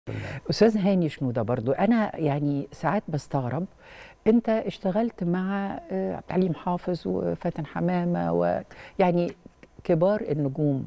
استاذ هاني شنوده برضو انا يعني ساعات بستغرب انت اشتغلت مع آه، عبد الحليم حافظ وفاتن حمامه ويعني كبار النجوم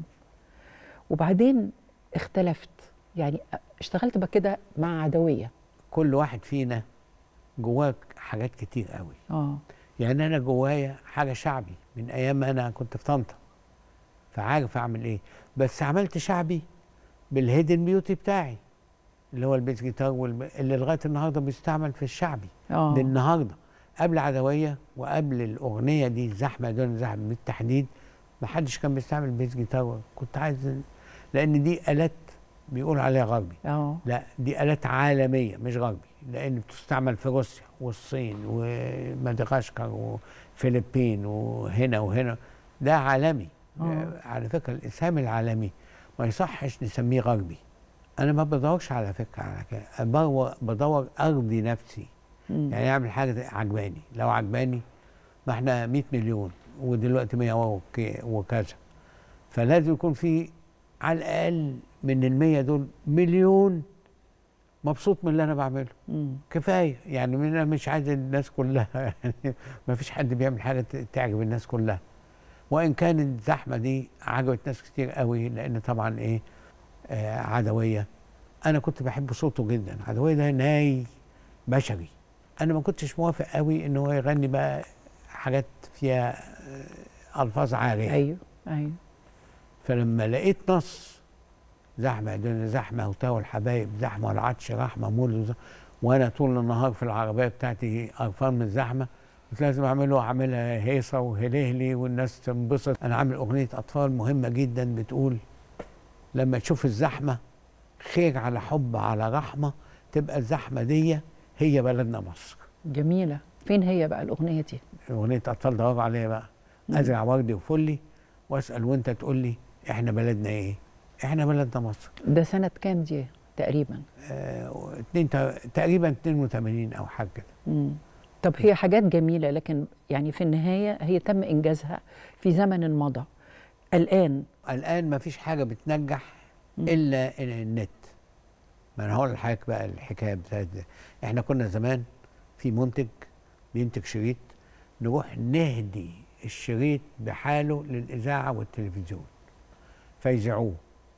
وبعدين اختلفت يعني اشتغلت بقى كده مع عدويه كل واحد فينا جواه حاجات كتير قوي اه يعني انا جوايا حاجه شعبي من ايام ما انا كنت في طنطا فعارف اعمل ايه بس عملت شعبي بالهيدن بيوتي بتاعي اللي هو البيس جيتار والب... اللي لغايه النهارده بيستعمل في الشعبي اه للنهارده قبل عدويه وقبل الاغنيه دي زحمه دون زحمه بالتحديد ما حدش كان بيستعمل بيس جيتار كنت عايز لان دي الات بيقول عليها غربي اه لا دي آلات عالمية مش غربي لأن بتستعمل في روسيا والصين ومدغشقر وفلبين وهنا وهنا ده عالمي آه. على فكرة الإسهام العالمي ما يصحش نسميه غربي أنا ما بدورش على فكرة على كده أنا بدور, بدور أرضي نفسي مم. يعني أعمل حاجة عجباني لو عجباني ما احنا 100 مليون ودلوقتي 100 وك- وكذا فلازم يكون في على الأقل من المية دول مليون مبسوط من اللي أنا بعمله مم. كفايه يعني من- انا مش عايز الناس كلها يعني ما فيش حد بيعمل حاجه ت- تعجب الناس كلها وان كانت الزحمه دي عجبت ناس كتير قوي لان طبعا ايه آه عدويه انا كنت بحب صوته جدا عدويه ده ناي بشري انا ما كنتش موافق قوي ان هو يغني بقى حاجات فيها آه الفاظ عاريه ايوه ايوه فلما لقيت نص زحمه يا دنيا زحمه وبتاع والحبايب زحمه والعطش رحمه مول وز- وانا طول النهار في العربيه بتاعتي قرفان من الزحمه قلت لازم اعمله اعملها هيصه وهلهلي والناس تنبسط انا عامل اغنيه اطفال مهمه جدا بتقول لما تشوف الزحمه خير على حب على رحمه تبقى الزحمه دي هي بلدنا مصر جميله فين هي بقى الاغنيه دي اغنيه اطفال دوروا عليها بقى مم. ازرع وردي وفلي واسال وانت تقول لي احنا بلدنا ايه احنا بلدنا مصر ده سنه كام دي تقريبا آه، اتنين تا- تقريبا 82 او حاجه كده مم. طب هي حاجات جميله لكن يعني في النهايه هي تم انجازها في زمن مضى الان الان ما فيش حاجه بتنجح مم. الا ال- النت ما انا هقول لحضرتك بقى الحكايه بتاعت ده. احنا كنا زمان في منتج بينتج شريط نروح نهدي الشريط بحاله للاذاعه والتلفزيون فيذيعوه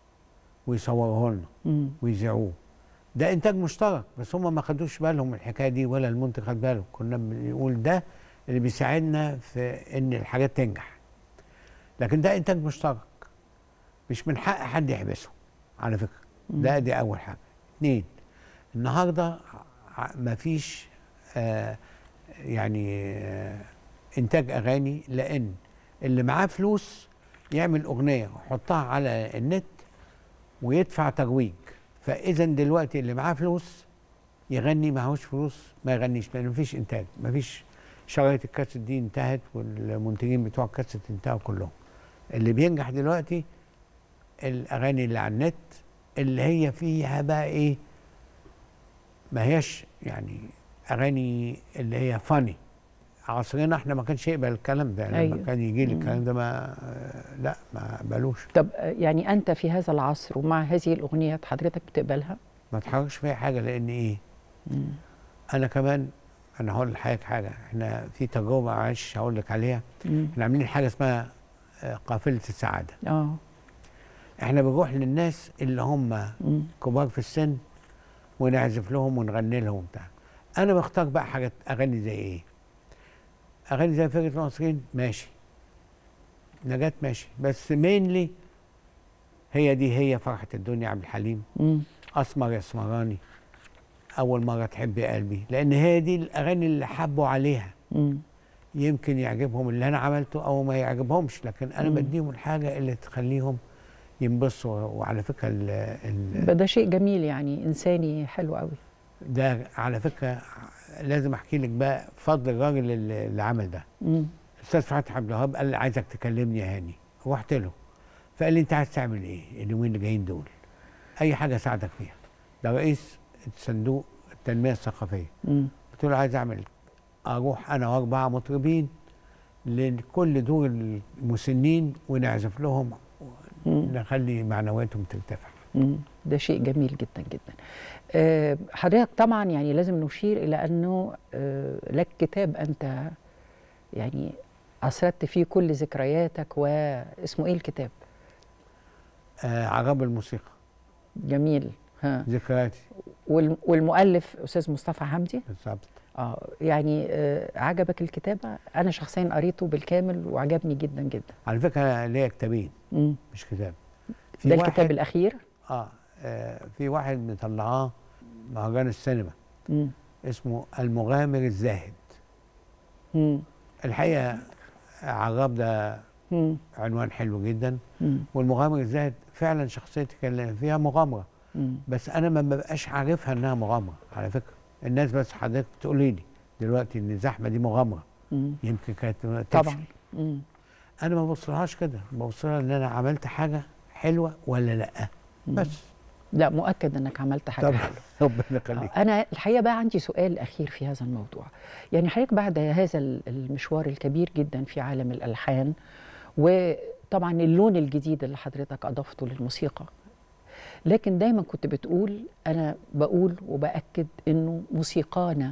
ويصوروه لنا مم. ويذيعوه ده انتاج مشترك بس هم ما خدوش بالهم من الحكايه دي ولا المنتج خد باله كنا بنقول ده اللي بيساعدنا في ان الحاجات تنجح لكن ده انتاج مشترك مش من حق حد يحبسه على فكره ده دي اول حاجه اتنين النهارده ما فيش آه يعني آه انتاج اغاني لان اللي معاه فلوس يعمل اغنيه ويحطها على النت ويدفع ترويج فاذا دلوقتي اللي معاه فلوس يغني معهوش فلوس ما يغنيش لان مفيش انتاج مفيش شرايط الكاسيت دي انتهت والمنتجين بتوع الكاسيت انتهوا كلهم اللي بينجح دلوقتي الاغاني اللي على النت اللي هي فيها بقى ايه ما هياش يعني اغاني اللي هي فاني عصرنا احنا ما كانش يقبل الكلام ده لما أيوة. كان يجي لي مم. الكلام ده ما لا ما قبلوش طب آه، يعني انت في هذا العصر ومع هذه الاغنيات حضرتك بتقبلها ما اتحركش فيها حاجه لان ايه مم. انا كمان انا هقول لحضرتك حاجه احنا في تجربه معلش هقول لك عليها مم. احنا عاملين حاجه اسمها آه، قافله السعاده اه احنا بنروح للناس اللي هم مم. كبار في السن ونعزف لهم ونغني لهم بتاع انا بختار بقى حاجات اغاني زي ايه اغاني زي فرقه المصريين ماشي نجاة ماشي بس مينلي هي دي هي فرحه الدنيا عبد الحليم مم. اسمر يا اسمراني اول مره تحبي قلبي لان هي دي الاغاني اللي حبوا عليها مم. يمكن يعجبهم اللي انا عملته او ما يعجبهمش لكن انا مم. بديهم الحاجه اللي تخليهم ينبسطوا وعلى فكره ال ال ده شيء جميل يعني انساني حلو قوي ده على فكره لازم احكي لك بقى فضل الراجل اللي اللي عمل ده مم. الاستاذ فتحي عبد الوهاب قال لي عايزك تكلمني يا هاني رحت له فقال لي انت عايز تعمل ايه اليومين اللي جايين دول اي حاجه اساعدك فيها ده رئيس صندوق التنميه الثقافيه مم. قلت له عايز اعمل اروح انا واربعه مطربين لكل دور المسنين ونعزف لهم مم. نخلي معنوياتهم ترتفع مم. ده شيء جميل جدا جدا آه، حضرتك طبعا يعني لازم نشير الى انه آه، لك كتاب انت يعني اسردت فيه كل ذكرياتك واسمه ايه الكتاب آه عرب الموسيقى جميل ها ذكرياتي والم- والمؤلف استاذ مصطفى حمدي بالظبط اه يعني آه عجبك الكتابه انا شخصيا قريته بالكامل وعجبني جدا جدا على فكره انا ليا كتابين مم. مش كتاب في ده واحد- الكتاب الاخير آه, اه في واحد مطلعاه مهرجان السينما مم. اسمه المغامر الزاهد مم. الحقيقه عراب ده مم. عنوان حلو جدا مم. والمغامر الزاهد فعلا شخصيتي كان فيها مغامره مم. بس انا ما ببقاش عارفها انها مغامره على فكره الناس بس حضرتك تقولي لي دلوقتي ان الزحمه دي مغامره مم. يمكن كانت تفشل. طبعا مم. انا ما ببصلهاش كده ببصلها ان انا عملت حاجه حلوه ولا لا بس لا مؤكد انك عملت حاجه طبعا حلوه ربنا يخليك آه، أنا الحقيقة بقى عندي سؤال أخير في هذا الموضوع يعني حضرتك بعد هذا ال- المشوار الكبير جدا في عالم الألحان وطبعا اللون الجديد اللي حضرتك أضفته للموسيقى لكن دايما كنت بتقول أنا بقول وبأكد إنه موسيقانا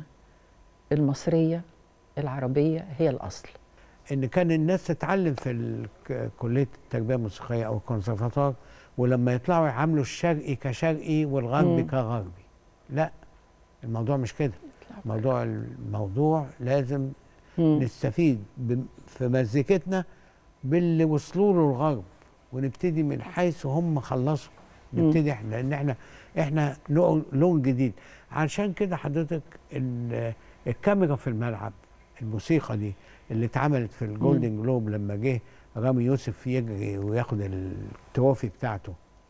المصرية العربية هي الأصل ان كان الناس تتعلم في ال- كليه التربيه الموسيقيه او الكونسرفاتوار ولما يطلعوا يعاملوا الشرقي كشرقي والغربي مم. كغربي لا الموضوع مش كده موضوع الموضوع لازم مم. نستفيد بم- في مزيكتنا باللي وصلوا له الغرب ونبتدي من حيث هم خلصوا مم. نبتدي احنا لان احنا احنا نوع- لون جديد عشان كده حضرتك ال- الكاميرا في الملعب الموسيقى دي اللي اتعملت في الجولدن جلوب لما جه رامي يوسف يجري وياخد التروفي بتاعته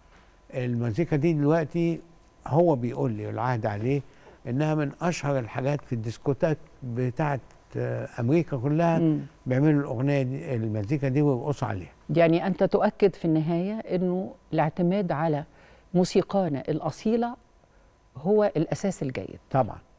المزيكا دي دلوقتي هو بيقول لي العهد عليه انها من اشهر الحاجات في الديسكوتات بتاعت آه، امريكا كلها مم. بيعملوا الاغنيه دي المزيكا دي ويرقصوا عليها يعني أنت تؤكد في النهاية أنه الاعتماد على موسيقانا الأصيلة هو الأساس الجيد طبعا